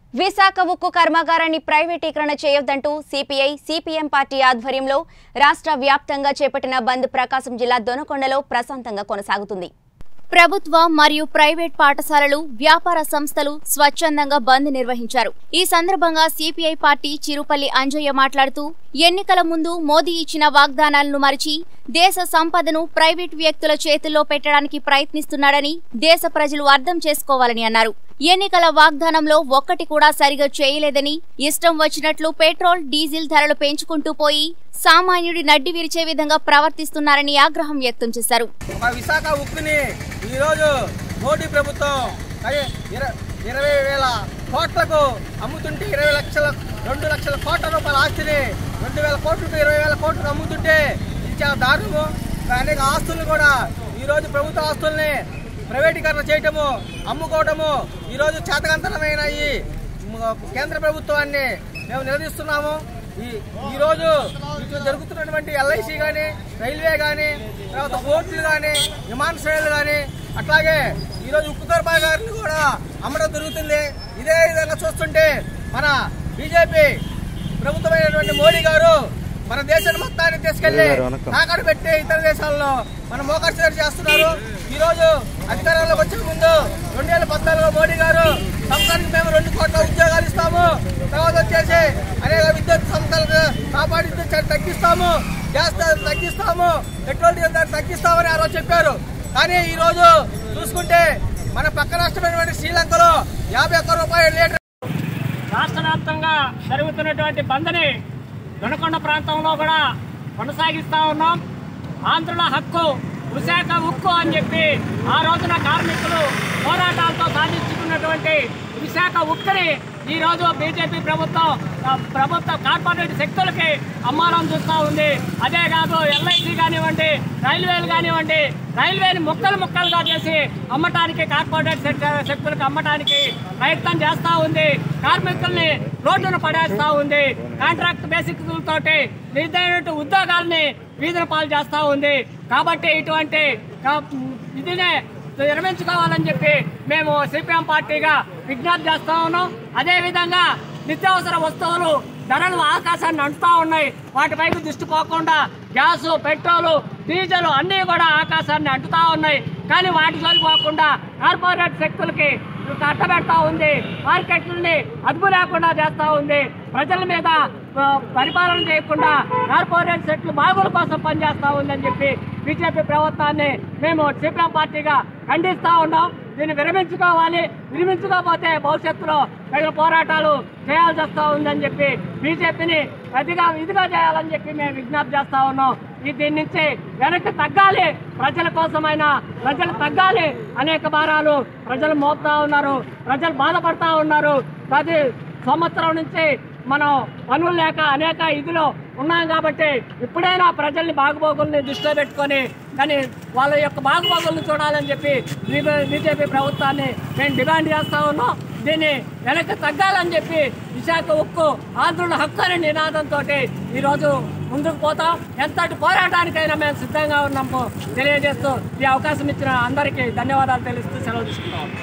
విశాఖ ఉక్కు కర్మాగారాన్ని ప్రైవేటీకరణ చేయొద్దంటూ సిపిఐ సిపిఎం పార్టీ ఆధ్వర్యంలో రాష్ట్ర వ్యాప్తంగా చేపట్టిన బంద్ ప్రకాశం జిల్లా దొనకొండలో ప్రశాంతంగా కొనసాగుతుంది ప్రభుత్వ మరియు ప్రైవేట్ పాఠశాలలు వ్యాపార సంస్థలు స్వచ్ఛందంగా బంద్ నిర్వహించారు ఈ సందర్భంగా సిపిఐ పార్టీ చిరుపల్లి అంజయ్య మాట్లాడుతూ ఎన్నికల ముందు మోదీ ఇచ్చిన వాగ్దానాలను మరిచి దేశ సంపదను ప్రైవేట్ వ్యక్తుల చేతుల్లో పెట్టడానికి ప్రయత్నిస్తున్నాడని దేశ ప్రజలు అర్థం చేసుకోవాలని అన్నారు ఎన్నికల వాగ్దానంలో ఒక్కటి కూడా సరిగా చేయలేదని ఇష్టం వచ్చినట్లు పెట్రోల్ డీజిల్ ధరలు పెంచుకుంటూ పోయి సామాన్యుడి నడ్డి విరిచే విధంగా ప్రవర్తిస్తున్నారని ఆగ్రహం వ్యక్తం చేశారు మా విశాఖ ఉక్కుని ఈరోజు మోడీ ప్రభుత్వం అదే ఇర- ఇరవై వేల కోట్లకు అమ్ముతుంటే ఇరవై లక్షల రెండు లక్షల కోట్ల రూపాయల ఆస్తిని రెండు వేల కోట్లకు ఇరవై వేల కోట్లకు అమ్ముతుంటే ఇది చాలా దారుణము అనేక ఆస్తులు కూడా ఈరోజు ప్రభుత్వ ఆస్తుల్ని ప్రైవేటీకరణ చేయటము అమ్ముకోవటము ఈరోజు చేతకంతరమైన ఈ మ- కేంద్ర ప్రభుత్వాన్ని మేము నిలదీస్తున్నాము ఈ ఈరోజు ఇటు జరుగుతున్నటువంటి ఎల్ఐసి కానీ రైల్వే కానీ తర్వాత పోర్టులు కానీ విమానాశ్రయాలు కానీ అట్లాగే ఈరోజు ఉక్కు కర్మాగారిని కూడా అమ్మడం జరుగుతుంది ఇదే విధంగా చూస్తుంటే మన బీజేపీ ప్రభుత్వమైనటువంటి మోడీ గారు మన దేశాన్ని మొత్తాన్ని తీసుకెళ్లి తాకట్టు పెట్టి ఇతర దేశాల్లో మన మోకర్చర్ చేస్తున్నారు ఈ రోజు అధికారంలోకి వచ్చే ముందు రెండు వేల పద్నాలుగులో మోడీ గారు సంవత్సరానికి మేము రెండు కోట్ల ఉద్యోగాలు ఇస్తాము తర్వాత వచ్చేసి అనేక విద్యుత్ సంస్థలకు కాపాడి విద్యుత్ ఛార్జ్ తగ్గిస్తాము గ్యాస్ ధర తగ్గిస్తాము పెట్రోల్ డీజిల్ ధర తగ్గిస్తామని ఆ రోజు చెప్పారు కానీ ఈ రోజు చూసుకుంటే మన పక్క రాష్ట్రమైనటువంటి శ్రీలంకలో యాభై ఒక్క రూపాయలు లీటర్ రాష్ట్ర వ్యాప్తంగా జరుగుతున్నటువంటి బంద్ని దొనకొండ ప్రాంతంలో కూడా కొనసాగిస్తా ఉన్నాం ఆంధ్రుల హక్కు విశాఖ ఉక్కు అని చెప్పి ఆ రోజున కార్మికులు పోరాటాలతో సాధించుకున్నటువంటి విశాఖ ఉక్కుని ఈ రోజు బీజేపీ ప్రభుత్వం ఆ, ప్రభుత్వ కార్పొరేట్ శక్తులకి అమ్మాలని చూస్తూ ఉంది అదే కాదు ఎల్ఐసి కానివ్వండి రైల్వేలు కానివ్వండి రైల్వేని ముక్కలు ముక్కలుగా చేసి అమ్మటానికి కార్పొరేట్ శక్తి- శక్తులకు అమ్మటానికి ప్రయత్నం చేస్తూ ఉంది కార్మికుల్ని రోడ్డున పడేస్తా ఉంది కాంట్రాక్ట్ బేసిక్ తోటి నిర్దైన ఉద్యోగాల్ని వీధుల పాలు చేస్తా ఉంది కాబట్టి ఇటువంటి కా- ఇదినే విరమించుకోవాలని చెప్పి మేము సిపిఎం పార్టీగా విజ్ఞప్తి చేస్తా ఉన్నాం అదేవిధంగా నిత్యావసర వస్తువులు ధరలు ఆకాశాన్ని అంటుతా ఉన్నాయి వాటిపైకి దృష్టి పోకుండా గ్యాసు పెట్రోలు డీజిల్ అన్నీ కూడా ఆకాశాన్ని అంటుతా ఉన్నాయి కానీ వాటి జోలికి పోకుండా కార్పొరేట్ శక్తులకి కట్టబెడతా ఉంది మార్కెట్లని అదుపు లేకుండా చేస్తా ఉంది ప్రజల మీద ఆ, పరిపాలన చేయకుండా కార్పొరేట్ శక్తులు బాగుల కోసం పనిచేస్తా ఉందని చెప్పి బీజేపీ ప్రభుత్వాన్ని మేము సిపిఎం పార్టీగా ఖండిస్తా ఉన్నాం దీన్ని విరమించుకోవాలి విరమించుకోకపోతే భవిష్యత్తులో తగిన పోరాటాలు చేయాల్సి వస్తూ ఉందని చెప్పి బీజేపీని అతిగా ఇదిగా చేయాలని చెప్పి మేము విజ్ఞప్తి చేస్తా ఉన్నాం ఈ దీని నుంచి వెనక్కి తగ్గాలి ప్రజల కోసమైనా ప్రజలు తగ్గాలి అనేక భారాలు ప్రజలు మోపుతా ఉన్నారు ప్రజలు బాధపడతా ఉన్నారు ప్రతి సంవత్సరం నుంచి మనం పనులు లేక అనేక ఇదిలో ఉన్నాం కాబట్టి ఇప్పుడైనా ప్రజల్ని బాగుబోగుల్ని దృష్టిలో పెట్టుకొని కానీ వాళ్ళ యొక్క బాగుబోగుల్ని చూడాలని చెప్పి బీజేపీ ప్రభుత్వాన్ని మేము డిమాండ్ చేస్తా ఉన్నాం దీన్ని వెనక్కి తగ్గాలని చెప్పి విశాఖ ఉక్కు ఆంధ్రుల హక్కు అనే నినాదంతో ఈరోజు ముందుకు పోతాం ఎంతటి పోరాటానికైనా మేము సిద్ధంగా ఉన్నాము తెలియజేస్తూ ఈ అవకాశం ఇచ్చిన అందరికీ ధన్యవాదాలు తెలుస్తూ సెలవు తీసుకుంటాం